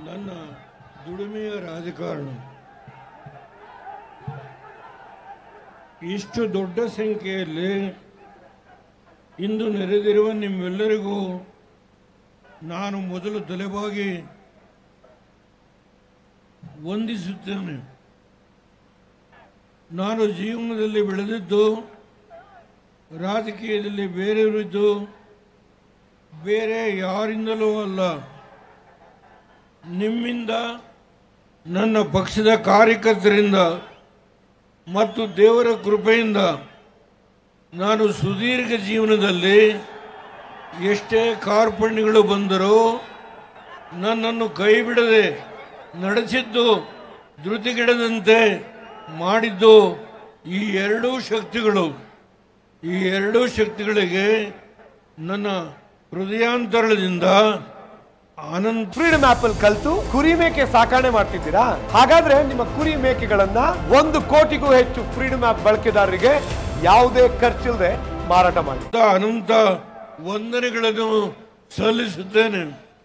ನನ್ನ ದುಡಿಮೆಯ ರಾಜಕಾರಣ ಇಷ್ಟು ದೊಡ್ಡ ಸಂಖ್ಯೆಯಲ್ಲಿ ಇಂದು ನೆರೆದಿರುವ ನಿಮ್ಮೆಲ್ಲರಿಗೂ ನಾನು ಮೊದಲು ತಲೆಬಾಗಿ ವಂದಿಸುತ್ತೇನೆ ನಾನು ಜೀವನದಲ್ಲಿ ಬೆಳೆದಿದ್ದು ರಾಜಕೀಯದಲ್ಲಿ ಬೇರೆಯವರಿದ್ದು ಬೇರೆ ಯಾರಿಂದಲೂ ಅಲ್ಲ ನಿಮ್ಮಿಂದ ನನ್ನ ಪಕ್ಷದ ಕಾರ್ಯಕರ್ತರಿಂದ ಮತ್ತು ದೇವರ ಕೃಪೆಯಿಂದ ನಾನು ಸುದೀರ್ಘ ಜೀವನದಲ್ಲಿ ಎಷ್ಟೇ ಕಾರ್ಪಣ್ಯಗಳು ಬಂದರೂ ನನ್ನನ್ನು ಕೈ ಬಿಡದೆ ನಡೆಸಿದ್ದು ಧೃತಿಗೆಡದಂತೆ ಮಾಡಿದ್ದು ಈ ಎರಡೂ ಶಕ್ತಿಗಳು ಈ ಎರಡೂ ಶಕ್ತಿಗಳಿಗೆ ನನ್ನ ಹೃದಯಾಂತರದಿಂದ ಅನಂತ ಫ್ರೀಡಮ್ ಆಪ್ ಅಲ್ಲಿ ಕಲ್ತು ಕುರಿ ಮೇಕೆ ಸಾಕಣೆ ಮಾಡ್ತಿದ್ದೀರಾ ಹಾಗಾದ್ರೆ ನಿಮ್ಮ ಕುರಿ ಮೇಕೆಗಳನ್ನ ಒಂದು ಕೋಟಿಗೂ ಹೆಚ್ಚು ಫ್ರೀಡಮ್ ಆಪ್ ಬಳಕೆದಾರರಿಗೆ ಯಾವುದೇ ಖರ್ಚಿಲ್ಲದೆ ಮಾರಾಟ ಮಾಡಿ ಅನಂತ ವಂದನೆಗಳನ್ನು ಸಲ್ಲಿಸುತ್ತೇನೆ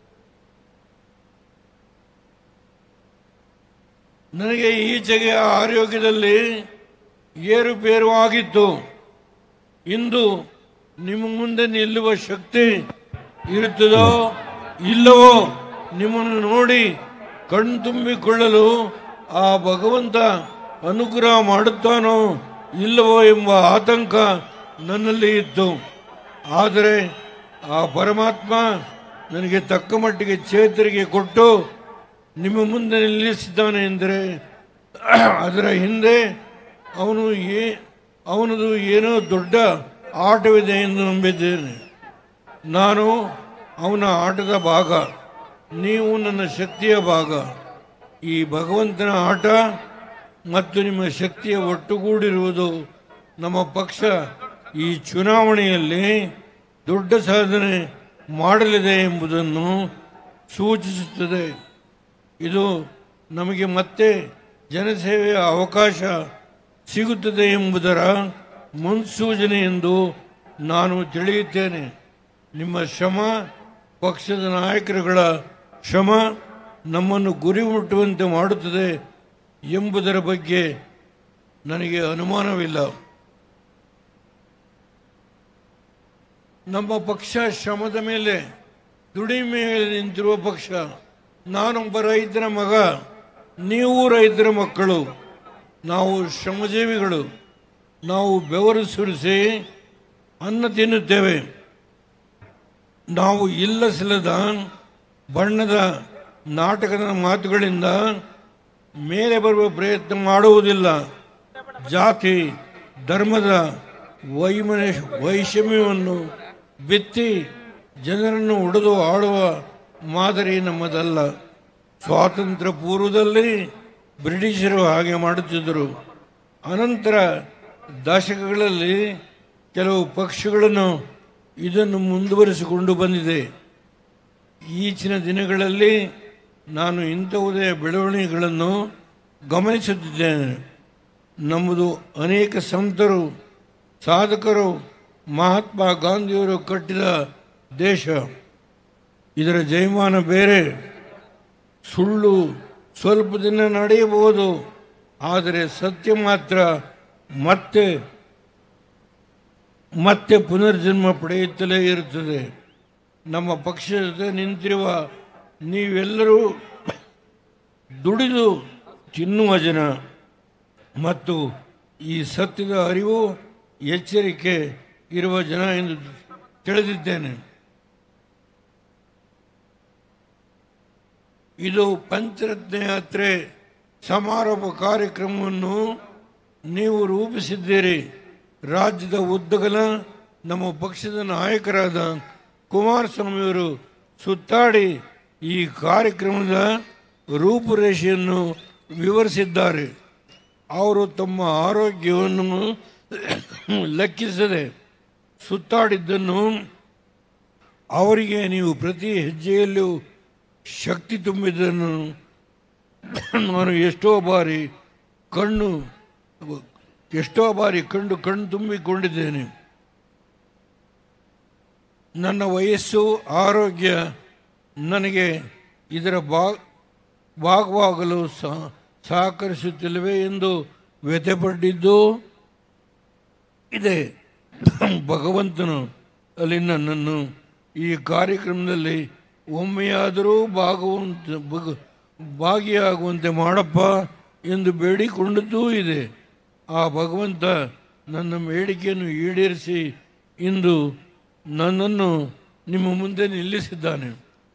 ನನಗೆ ಈಚೆಗೆ ಆರೋಗ್ಯದಲ್ಲಿ ಏರುಪೇರು ಆಗಿತ್ತು ಇಂದು ನಿಮ್ಮ ಮುಂದೆ ನಿಲ್ಲುವ ಶಕ್ತಿ ಇರುತ್ತದೋ ಇಲ್ಲವೋ ನಿಮ್ಮನ್ನು ನೋಡಿ ಕಣ್ತುಂಬಿಕೊಳ್ಳಲು ಆ ಭಗವಂತ ಅನುಗ್ರಹ ಮಾಡುತ್ತಾನೋ ಇಲ್ಲವೋ ಎಂಬ ಆತಂಕ ನನ್ನಲ್ಲಿ ಇತ್ತು ಆದರೆ ಆ ಪರಮಾತ್ಮ ನನಗೆ ತಕ್ಕ ಮಟ್ಟಿಗೆ ಚೇತರಿಕೆ ಕೊಟ್ಟು ನಿಮ್ಮ ಮುಂದೆ ನಿಲ್ಲಿಸಿದ್ದಾನೆ ಎಂದರೆ ಅದರ ಹಿಂದೆ ಅವನು ಏ ಅವನದು ಏನೋ ದೊಡ್ಡ ಆಟವಿದೆ ಎಂದು ನಂಬಿದ್ದೇನೆ ನಾನು ಅವನ ಆಟದ ಭಾಗ ನೀವು ನನ್ನ ಶಕ್ತಿಯ ಭಾಗ ಈ ಭಗವಂತನ ಆಟ ಮತ್ತು ನಿಮ್ಮ ಶಕ್ತಿಯ ಒಟ್ಟುಗೂಡಿರುವುದು ನಮ್ಮ ಪಕ್ಷ ಈ ಚುನಾವಣೆಯಲ್ಲಿ ದೊಡ್ಡ ಸಾಧನೆ ಮಾಡಲಿದೆ ಎಂಬುದನ್ನು ಸೂಚಿಸುತ್ತದೆ ಇದು ನಮಗೆ ಮತ್ತೆ ಜನಸೇವೆಯ ಅವಕಾಶ ಸಿಗುತ್ತದೆ ಎಂಬುದರ ಮುನ್ಸೂಚನೆ ಎಂದು ನಾನು ತಿಳಿಯುತ್ತೇನೆ ನಿಮ್ಮ ಶ್ರಮ ಪಕ್ಷದ ನಾಯಕರುಗಳ ಶ್ರಮ ನಮ್ಮನ್ನು ಗುರಿ ಮುಟ್ಟುವಂತೆ ಮಾಡುತ್ತದೆ ಎಂಬುದರ ಬಗ್ಗೆ ನನಗೆ ಅನುಮಾನವಿಲ್ಲ ನಮ್ಮ ಪಕ್ಷ ಶ್ರಮದ ಮೇಲೆ ದುಡಿಮೆ ಮೇಲೆ ನಿಂತಿರುವ ಪಕ್ಷ ನಾನೊಬ್ಬ ರೈತರ ಮಗ ನೀವು ರೈತರ ಮಕ್ಕಳು ನಾವು ಶ್ರಮಜೀವಿಗಳು ನಾವು ಬೆವರು ಸುರಿಸಿ ಅನ್ನ ತಿನ್ನುತ್ತೇವೆ ನಾವು ಇಲ್ಲಸಿಲ್ಲದ ಬಣ್ಣದ ನಾಟಕದ ಮಾತುಗಳಿಂದ ಮೇಲೆ ಬರುವ ಪ್ರಯತ್ನ ಮಾಡುವುದಿಲ್ಲ ಜಾತಿ ಧರ್ಮದ ವೈಮನ ವೈಷಮ್ಯವನ್ನು ಬಿತ್ತಿ ಜನರನ್ನು ಒಡೆದು ಆಳುವ ಮಾದರಿ ನಮ್ಮದಲ್ಲ ಸ್ವಾತಂತ್ರ್ಯ ಪೂರ್ವದಲ್ಲಿ ಬ್ರಿಟಿಷರು ಹಾಗೆ ಮಾಡುತ್ತಿದ್ದರು ಅನಂತರ ದಶಕಗಳಲ್ಲಿ ಕೆಲವು ಪಕ್ಷಗಳನ್ನು ಇದನ್ನು ಮುಂದುವರಿಸಿಕೊಂಡು ಬಂದಿದೆ ಈಚಿನ ದಿನಗಳಲ್ಲಿ ನಾನು ಇಂಥವುದೇ ಬೆಳವಣಿಗೆಗಳನ್ನು ಗಮನಿಸುತ್ತಿದ್ದೇನೆ ನಮ್ಮದು ಅನೇಕ ಸಂತರು ಸಾಧಕರು ಮಹಾತ್ಮ ಗಾಂಧಿಯವರು ಕಟ್ಟಿದ ದೇಶ ಇದರ ಜಯಮಾನ ಬೇರೆ ಸುಳ್ಳು ಸ್ವಲ್ಪ ದಿನ ನಡೆಯಬಹುದು ಆದರೆ ಸತ್ಯ ಮಾತ್ರ ಮತ್ತೆ ಮತ್ತೆ ಪುನರ್ಜನ್ಮ ಪಡೆಯುತ್ತಲೇ ಇರುತ್ತದೆ ನಮ್ಮ ಪಕ್ಷದ ಜೊತೆ ನಿಂತಿರುವ ನೀವೆಲ್ಲರೂ ದುಡಿದು ತಿನ್ನುವ ಜನ ಮತ್ತು ಈ ಸತ್ಯದ ಅರಿವು ಎಚ್ಚರಿಕೆ ಇರುವ ಜನ ಎಂದು ತಿಳಿದಿದ್ದೇನೆ ಇದು ಪಂಚರತ್ನ ಯಾತ್ರೆ ಸಮಾರೋಪ ಕಾರ್ಯಕ್ರಮವನ್ನು ನೀವು ರೂಪಿಸಿದ್ದೀರಿ ರಾಜ್ಯದ ಉದ್ದಗಲ ನಮ್ಮ ಪಕ್ಷದ ನಾಯಕರಾದ ಕುಮಾರಸ್ವಾಮಿಯವರು ಸುತ್ತಾಡಿ ಈ ಕಾರ್ಯಕ್ರಮದ ರೂಪುರೇಷೆಯನ್ನು ವಿವರಿಸಿದ್ದಾರೆ ಅವರು ತಮ್ಮ ಆರೋಗ್ಯವನ್ನು ಲೆಕ್ಕಿಸದೆ ಸುತ್ತಾಡಿದ್ದನ್ನು ಅವರಿಗೆ ನೀವು ಪ್ರತಿ ಹೆಜ್ಜೆಯಲ್ಲೂ ಶಕ್ತಿ ತುಂಬಿದ್ದನ್ನು ನಾನು ಎಷ್ಟೋ ಬಾರಿ ಕಣ್ಣು ಎಷ್ಟೋ ಬಾರಿ ಕಂಡು ಕಣ್ಣು ತುಂಬಿಕೊಂಡಿದ್ದೇನೆ ನನ್ನ ವಯಸ್ಸು ಆರೋಗ್ಯ ನನಗೆ ಇದರ ಬಾ ಭಾಗವಾಗಲು ಸಹ- ಸಹಕರಿಸುತ್ತಿಲ್ಲವೇ ಎಂದು ವ್ಯಥೆಪಟ್ಟಿದ್ದು ಇದೆ ಭಗವಂತನು ಅಲ್ಲಿ ನನ್ನನ್ನು ಈ ಕಾರ್ಯಕ್ರಮದಲ್ಲಿ ಒಮ್ಮೆಯಾದರೂ ಭಾಗವಂತ ಭಗ- ಭಾಗಿಯಾಗುವಂತೆ ಮಾಡಪ್ಪ ಎಂದು ಬೇಡಿಕೊಂಡದ್ದೂ ಇದೆ ಆ ಭಗವಂತ ನನ್ನ ಬೇಡಿಕೆಯನ್ನು ಈಡೇರಿಸಿ ಇಂದು ನನ್ನನ್ನು ನಿಮ್ಮ ಮುಂದೆ ನಿಲ್ಲಿಸಿದ್ದಾನೆ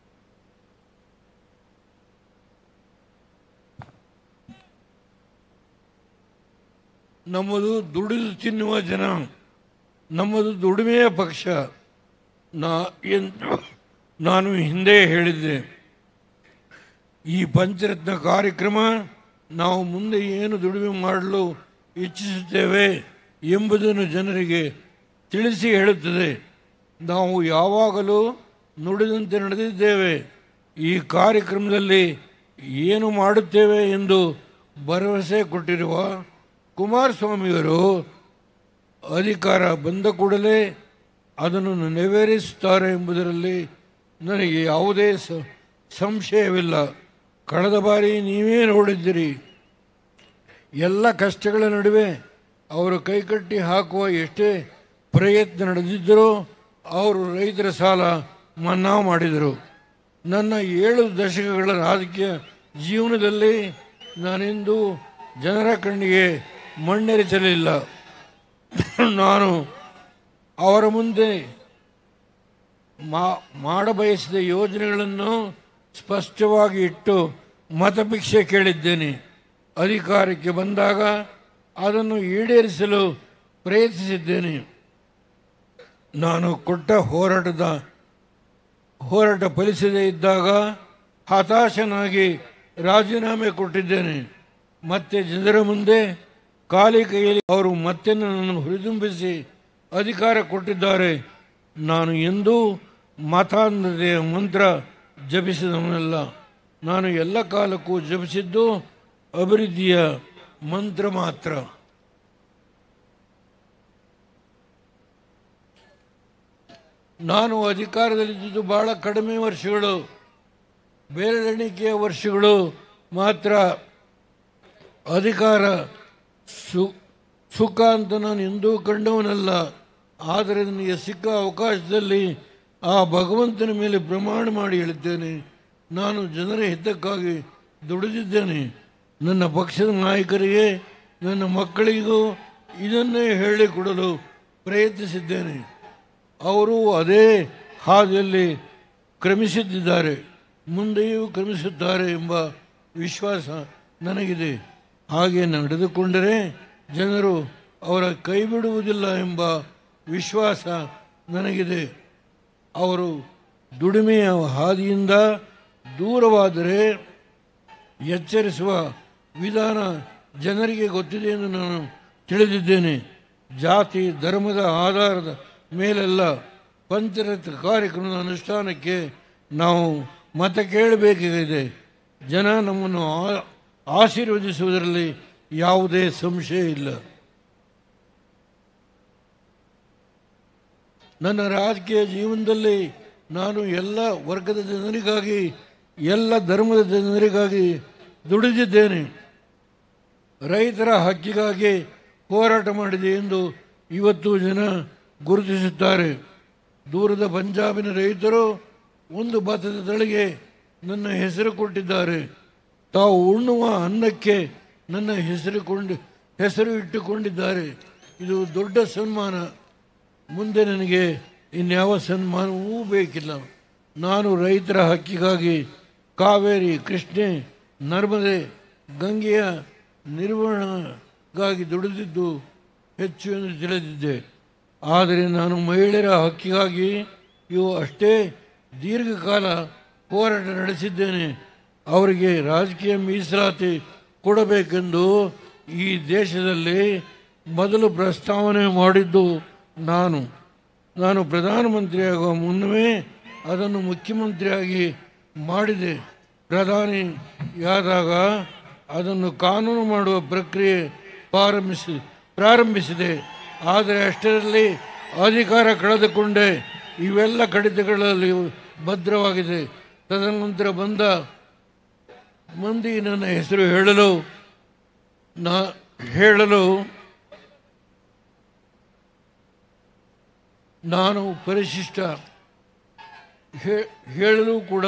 ನಮ್ಮದು ದುಡಿದು ತಿನ್ನುವ ಜನ ನಮ್ಮದು ದುಡಿಮೆಯ ಪಕ್ಷ ನಾ ಎಂದು ನಾನು ಹಿಂದೆ ಹೇಳಿದ್ದೆ ಈ ಪಂಚರತ್ನ ಕಾರ್ಯಕ್ರಮ ನಾವು ಮುಂದೆ ಏನು ದುಡಿಮೆ ಮಾಡಲು ಇಚ್ಛಿಸುತ್ತೇವೆ ಎಂಬುದನ್ನು ಜನರಿಗೆ ತಿಳಿಸಿ ಹೇಳುತ್ತದೆ ನಾವು ಯಾವಾಗಲೂ ನುಡಿದಂತೆ ನಡೆದಿದ್ದೇವೆ ಈ ಕಾರ್ಯಕ್ರಮದಲ್ಲಿ ಏನು ಮಾಡುತ್ತೇವೆ ಎಂದು ಭರವಸೆ ಕೊಟ್ಟಿರುವ ಕುಮಾರಸ್ವಾಮಿಯವರು ಅಧಿಕಾರ ಬಂದ ಕೂಡಲೇ ಅದನ್ನು ನೆರವೇರಿಸುತ್ತಾರೆ ಎಂಬುದರಲ್ಲಿ ನನಗೆ ಯಾವುದೇ ಸ- ಸಂಶಯವಿಲ್ಲ ಕಳೆದ ಬಾರಿ ನೀವೇ ನೋಡಿದ್ದೀರಿ ಎಲ್ಲ ಕಷ್ಟಗಳ ನಡುವೆ ಅವರು ಕೈಕಟ್ಟಿ ಹಾಕುವ ಎಷ್ಟೇ ಪ್ರಯತ್ನ ನಡೆದಿದ್ದರೋ ಅವರು ರೈತರ ಸಾಲ ಮನ್ನಾ ಮಾಡಿದರು ನನ್ನ ಏಳು ದಶಕಗಳ ರಾಜಕೀಯ ಜೀವನದಲ್ಲಿ ನಾನೆಂದೂ ಜನರ ಕಣ್ಣಿಗೆ ಮಣ್ಣೆರಚಲಿಲ್ಲ ನಾನು ಅವರ ಮುಂದೆ ಮಾ ಮಾಡಬಯಸಿದ ಯೋಜನೆಗಳನ್ನು ಸ್ಪಷ್ಟವಾಗಿ ಇಟ್ಟು ಮತಭಿಕ್ಷೆ ಕೇಳಿದ್ದೇನೆ ಅಧಿಕಾರಕ್ಕೆ ಬಂದಾಗ ಅದನ್ನು ಈಡೇರಿಸಲು ಪ್ರಯತ್ನಿಸಿದ್ದೇನೆ ನಾನು ಕೊಟ್ಟ ಹೋರಾಟದ ಹೋರಾಟ ಫಲಿಸದೇ ಇದ್ದಾಗ ಹತಾಶನಾಗಿ ರಾಜೀನಾಮೆ ಕೊಟ್ಟಿದ್ದೇನೆ ಮತ್ತೆ ಜನರ ಮುಂದೆ ಖಾಲಿ ಕೈಯಲ್ಲಿ ಅವರು ಮತ್ತೆ ನನ್ನನ್ನು ಹುರಿದುಂಬಿಸಿ ಅಧಿಕಾರ ಕೊಟ್ಟಿದ್ದಾರೆ ನಾನು ಎಂದೂ ಮತಾಂಧತೆಯ ಮಂತ್ರ ಜಪಿಸಿದವನಲ್ಲ ನಾನು ಎಲ್ಲ ಕಾಲಕ್ಕೂ ಜಪಿಸಿದ್ದು ಅಭಿವೃದ್ಧಿಯ ಮಂತ್ರ ಮಾತ್ರ ನಾನು ಅಧಿಕಾರದಲ್ಲಿದ್ದುದು ಬಹಳ ಕಡಿಮೆ ವರ್ಷಗಳು ಬೇರೆಣಿಕೆಯ ವರ್ಷಗಳು ಮಾತ್ರ ಅಧಿಕಾರ ಸು ಸುಖ ಅಂತ ನಾನು ಎಂದೂ ಕಂಡವನಲ್ಲ ಆದರೆ ನನಗೆ ಸಿಕ್ಕ ಅವಕಾಶದಲ್ಲಿ ಆ ಭಗವಂತನ ಮೇಲೆ ಪ್ರಮಾಣ ಮಾಡಿ ಹೇಳಿದ್ದೇನೆ ನಾನು ಜನರ ಹಿತಕ್ಕಾಗಿ ದುಡಿದಿದ್ದೇನೆ ನನ್ನ ಪಕ್ಷದ ನಾಯಕರಿಗೆ ನನ್ನ ಮಕ್ಕಳಿಗೂ ಇದನ್ನೇ ಹೇಳಿಕೊಡಲು ಪ್ರಯತ್ನಿಸಿದ್ದೇನೆ ಅವರು ಅದೇ ಹಾದಿಯಲ್ಲಿ ಕ್ರಮಿಸುತ್ತಿದ್ದಾರೆ ಮುಂದೆಯೂ ಕ್ರಮಿಸುತ್ತಾರೆ ಎಂಬ ವಿಶ್ವಾಸ ನನಗಿದೆ ಹಾಗೆ ನಡೆದುಕೊಂಡರೆ ಜನರು ಅವರ ಕೈ ಬಿಡುವುದಿಲ್ಲ ಎಂಬ ವಿಶ್ವಾಸ ನನಗಿದೆ ಅವರು ದುಡಿಮೆಯ ಹಾದಿಯಿಂದ ದೂರವಾದರೆ ಎಚ್ಚರಿಸುವ ವಿಧಾನ ಜನರಿಗೆ ಗೊತ್ತಿದೆ ಎಂದು ನಾನು ತಿಳಿದಿದ್ದೇನೆ ಜಾತಿ ಧರ್ಮದ ಆಧಾರದ ಮೇಲೆಲ್ಲ ಪಂಚರತ್ನ ಕಾರ್ಯಕ್ರಮದ ಅನುಷ್ಠಾನಕ್ಕೆ ನಾವು ಮತ ಕೇಳಬೇಕಾಗಿದೆ ಜನ ನಮ್ಮನ್ನು ಆ- ಆಶೀರ್ವದಿಸುವುದರಲ್ಲಿ ಯಾವುದೇ ಸಂಶಯ ಇಲ್ಲ ನನ್ನ ರಾಜಕೀಯ ಜೀವನದಲ್ಲಿ ನಾನು ಎಲ್ಲ ವರ್ಗದ ಜನರಿಗಾಗಿ ಎಲ್ಲ ಧರ್ಮದ ಜನರಿಗಾಗಿ ದುಡಿದಿದ್ದೇನೆ ರೈತರ ಹಕ್ಕಿಗಾಗಿ ಹೋರಾಟ ಮಾಡಿದೆ ಎಂದು ಇವತ್ತು ಜನ ಗುರುತಿಸುತ್ತಾರೆ ದೂರದ ಪಂಜಾಬಿನ ರೈತರು ಒಂದು ಭತ್ತದ ತಳಿಗೆ ನನ್ನ ಹೆಸರು ಕೊಟ್ಟಿದ್ದಾರೆ ತಾವು ಉಣ್ಣುವ ಅನ್ನಕ್ಕೆ ನನ್ನ ಹೆಸರು ಕೊಂಡು ಹೆಸರು ಇಟ್ಟುಕೊಂಡಿದ್ದಾರೆ ಇದು ದೊಡ್ಡ ಸನ್ಮಾನ ಮುಂದೆ ನನಗೆ ಇನ್ಯಾವ ಸನ್ಮಾನವೂ ಬೇಕಿಲ್ಲ ನಾನು ರೈತರ ಹಕ್ಕಿಗಾಗಿ ಕಾವೇರಿ ಕೃಷ್ಣೆ ನರ್ಮದೆ ಗಂಗೆಯ ನಿರ್ವಹಣೆಗಾಗಿ ದುಡಿದಿದ್ದು ಹೆಚ್ಚು ಎಂದು ತಿಳಿದಿದ್ದೆ ಆದರೆ ನಾನು ಮಹಿಳೆಯರ ಹಕ್ಕಿಗಾಗಿ ಇವು ಅಷ್ಟೇ ದೀರ್ಘಕಾಲ ಹೋರಾಟ ನಡೆಸಿದ್ದೇನೆ ಅವರಿಗೆ ರಾಜಕೀಯ ಮೀಸಲಾತಿ ಕೊಡಬೇಕೆಂದು ಈ ದೇಶದಲ್ಲಿ ಮೊದಲು ಪ್ರಸ್ತಾವನೆ ಮಾಡಿದ್ದು ನಾನು ನಾನು ಪ್ರಧಾನಮಂತ್ರಿಯಾಗುವ ಮುನ್ನವೇ ಅದನ್ನು ಮುಖ್ಯಮಂತ್ರಿಯಾಗಿ ಮಾಡಿದೆ ಪ್ರಧಾನಿಯಾದಾಗ ಅದನ್ನು ಕಾನೂನು ಮಾಡುವ ಪ್ರಕ್ರಿಯೆ ಪ್ರಾರಂಭಿಸಿ ಪ್ರಾರಂಭಿಸಿದೆ ಆದರೆ ಅಷ್ಟರಲ್ಲಿ ಅಧಿಕಾರ ಕಳೆದುಕೊಂಡೆ ಇವೆಲ್ಲ ಕಡಿತಗಳಲ್ಲಿ ಭದ್ರವಾಗಿದೆ ತದನಂತರ ಬಂದ ಮಂದಿ ನನ್ನ ಹೆಸರು ಹೇಳಲು ನಾ ಹೇಳಲು ನಾನು ಪರಿಶಿಷ್ಟ ಹೇ- ಹೇಳಲು ಕೂಡ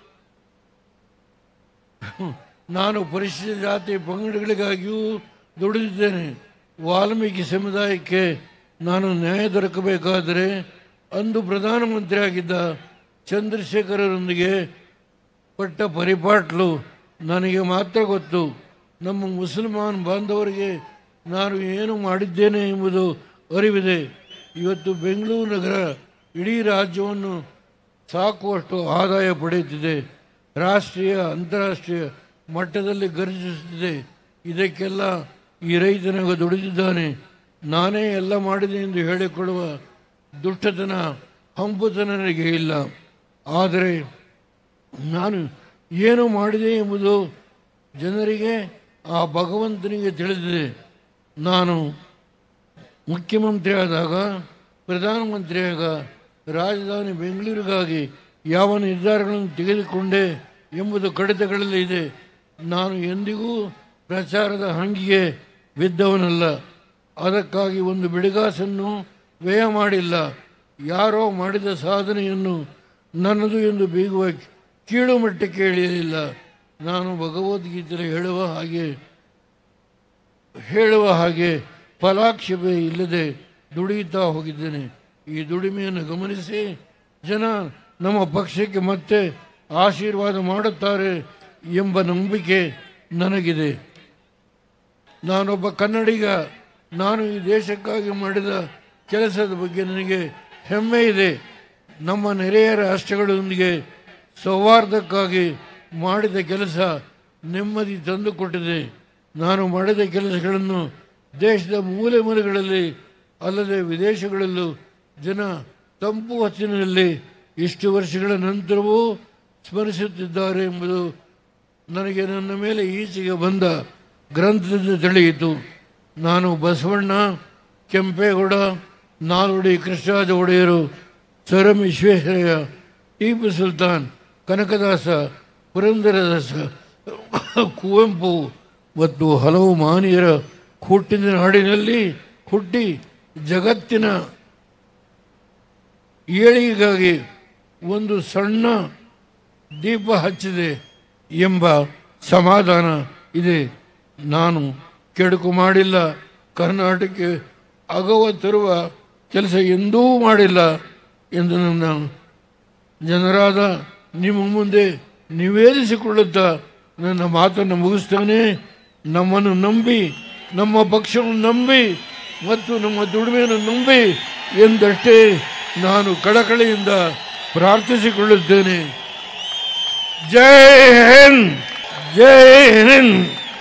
ನಾನು ಪರಿಶಿಷ್ಟ ಜಾತಿ ಪಂಗಡಗಳಿಗಾಗಿಯೂ ದುಡಿದಿದ್ದೇನೆ ವಾಲ್ಮೀಕಿ ಸಮುದಾಯಕ್ಕೆ ನಾನು ನ್ಯಾಯ ದೊರಕಬೇಕಾದರೆ ಅಂದು ಪ್ರಧಾನಮಂತ್ರಿ ಆಗಿದ್ದ ಚಂದ್ರಶೇಖರರೊಂದಿಗೆ ಪಟ್ಟ ಪರಿಪಾಟ್ಲು ನನಗೆ ಮಾತ್ರ ಗೊತ್ತು ನಮ್ಮ ಮುಸಲ್ಮಾನ್ ಬಾಂಧವರಿಗೆ ನಾನು ಏನು ಮಾಡಿದ್ದೇನೆ ಎಂಬುದು ಅರಿವಿದೆ ಇವತ್ತು ಬೆಂಗಳೂರು ನಗರ ಇಡೀ ರಾಜ್ಯವನ್ನು ಸಾಕುವಷ್ಟು ಆದಾಯ ಪಡೆಯುತ್ತಿದೆ ರಾಷ್ಟ್ರೀಯ ಅಂತಾರಾಷ್ಟ್ರೀಯ ಮಟ್ಟದಲ್ಲಿ ಗರ್ಜಿಸುತ್ತಿದೆ ಇದಕ್ಕೆಲ್ಲ ಈ ರೈತನಾಗ ದುಡಿದಿದ್ದಾನೆ ನಾನೇ ಎಲ್ಲ ಮಾಡಿದೆ ಎಂದು ಹೇಳಿಕೊಳ್ಳುವ ದುಷ್ಟತನ ಹಂಪುತನ ನನಗೆ ಇಲ್ಲ ಆದರೆ ನಾನು ಏನು ಮಾಡಿದೆ ಎಂಬುದು ಜನರಿಗೆ ಆ ಭಗವಂತನಿಗೆ ತಿಳಿದಿದೆ ನಾನು ಮುಖ್ಯಮಂತ್ರಿ ಆದಾಗ ಪ್ರಧಾನಮಂತ್ರಿಯಾಗ ರಾಜಧಾನಿ ಬೆಂಗಳೂರಿಗಾಗಿ ಯಾವ ನಿರ್ಧಾರಗಳನ್ನು ತೆಗೆದುಕೊಂಡೆ ಎಂಬುದು ಕಡಿತಗಳಲ್ಲಿ ಇದೆ ನಾನು ಎಂದಿಗೂ ಪ್ರಚಾರದ ಹಂಗಿಗೆ ಬಿದ್ದವನಲ್ಲ ಅದಕ್ಕಾಗಿ ಒಂದು ಬಿಡಿಗಾಸನ್ನು ವ್ಯಯ ಮಾಡಿಲ್ಲ ಯಾರೋ ಮಾಡಿದ ಸಾಧನೆಯನ್ನು ನನ್ನದು ಎಂದು ಬೀಗುವ ಕೀಳು ಮಟ್ಟಕ್ಕೆ ಇಳಿಯಲಿಲ್ಲ ನಾನು ಭಗವದ್ಗೀತೆಯಲ್ಲಿ ಹೇಳುವ ಹಾಗೆ ಹೇಳುವ ಹಾಗೆ ಫಲಾಕ್ಷೇಪೆ ಇಲ್ಲದೆ ದುಡಿಯುತ್ತಾ ಹೋಗಿದ್ದೇನೆ ಈ ದುಡಿಮೆಯನ್ನು ಗಮನಿಸಿ ಜನ ನಮ್ಮ ಪಕ್ಷಕ್ಕೆ ಮತ್ತೆ ಆಶೀರ್ವಾದ ಮಾಡುತ್ತಾರೆ ಎಂಬ ನಂಬಿಕೆ ನನಗಿದೆ ನಾನೊಬ್ಬ ಕನ್ನಡಿಗ ನಾನು ಈ ದೇಶಕ್ಕಾಗಿ ಮಾಡಿದ ಕೆಲಸದ ಬಗ್ಗೆ ನನಗೆ ಹೆಮ್ಮೆ ಇದೆ ನಮ್ಮ ನೆರೆಯ ರಾಷ್ಟ್ರಗಳೊಂದಿಗೆ ಸೌಹಾರ್ದಕ್ಕಾಗಿ ಮಾಡಿದ ಕೆಲಸ ನೆಮ್ಮದಿ ತಂದುಕೊಟ್ಟಿದೆ ನಾನು ಮಾಡಿದ ಕೆಲಸಗಳನ್ನು ದೇಶದ ಮೂಲೆ ಮೂಲೆಗಳಲ್ಲಿ ಅಲ್ಲದೆ ವಿದೇಶಗಳಲ್ಲೂ ಜನ ತಂಪು ಹೊತ್ತಿನಲ್ಲಿ ಇಷ್ಟು ವರ್ಷಗಳ ನಂತರವೂ ಸ್ಮರಿಸುತ್ತಿದ್ದಾರೆ ಎಂಬುದು ನನಗೆ ನನ್ನ ಮೇಲೆ ಈಚೆಗೆ ಬಂದ ಗ್ರಂಥದಿಂದ ತಿಳಿಯಿತು ನಾನು ಬಸವಣ್ಣ ಕೆಂಪೇಗೌಡ ನಾಲ್ವಡಿ ಕೃಷ್ಣರಾಜ ಒಡೆಯರು ಸರ್ ಎಂ ವಿಶ್ವೇಶ್ವರಯ್ಯ ಟಿಪ್ಪು ಸುಲ್ತಾನ್ ಕನಕದಾಸ ಪುರಂದರದಾಸ ಕುವೆಂಪು ಮತ್ತು ಹಲವು ಮಹನೀಯರ ಹುಟ್ಟಿದ ನಾಡಿನಲ್ಲಿ ಹುಟ್ಟಿ ಜಗತ್ತಿನ ಏಳಿಗೆಗಾಗಿ ಒಂದು ಸಣ್ಣ ದೀಪ ಹಚ್ಚಿದೆ ಎಂಬ ಸಮಾಧಾನ ಇದೆ ನಾನು ಕೆಡುಕು ಮಾಡಿಲ್ಲ ಕರ್ನಾಟಕಕ್ಕೆ ಅಗವ ತರುವ ಕೆಲಸ ಎಂದೂ ಮಾಡಿಲ್ಲ ಎಂದು ನನ್ನ ಜನರಾದ ನಿಮ್ಮ ಮುಂದೆ ನಿವೇದಿಸಿಕೊಳ್ಳುತ್ತಾ ನನ್ನ ಮಾತನ್ನು ಮುಗಿಸ್ತಾನೆ ನಮ್ಮನ್ನು ನಂಬಿ ನಮ್ಮ ಪಕ್ಷವನ್ನು ನಂಬಿ ಮತ್ತು ನಮ್ಮ ದುಡಿಮೆಯನ್ನು ನಂಬಿ ಎಂದಷ್ಟೇ ನಾನು ಕಳಕಳಿಯಿಂದ ಪ್ರಾರ್ಥಿಸಿಕೊಳ್ಳುತ್ತೇನೆ ಜೈ ಹಿಂದ್ ಜೈ ಹಿಂದ್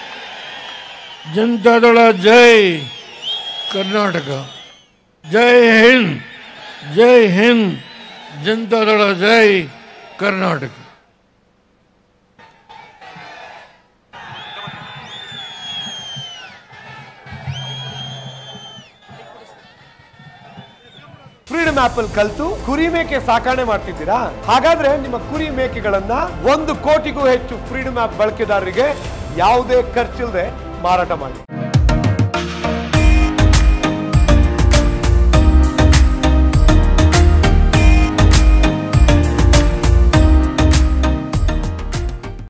ಜನತಾದಳ ಜೈ ಕರ್ನಾಟಕ ಜೈ ಹಿಂದ್ ಜೈ ಹಿಂದ್ ಜನತಾದಳ ಜೈ ಕರ್ನಾಟಕ ಫ್ರೀಡಮ್ ಆಪ್ ಅಲ್ಲಿ ಕಲ್ತು ಕುರಿ ಮೇಕೆ ಸಾಕಣೆ ಮಾಡ್ತಿದ್ದೀರಾ ಹಾಗಾದ್ರೆ ನಿಮ್ಮ ಕುರಿ ಮೇಕೆಗಳನ್ನ ಒಂದು ಕೋಟಿಗೂ ಹೆಚ್ಚು ಫ್ರೀಡಮ್ ಆಪ್ ಬಳಕೆದಾರರಿಗೆ ಯಾವುದೇ ಖರ್ಚಿಲ್ಲದೆ ಮಾರಾಟ ಮಾಡಿ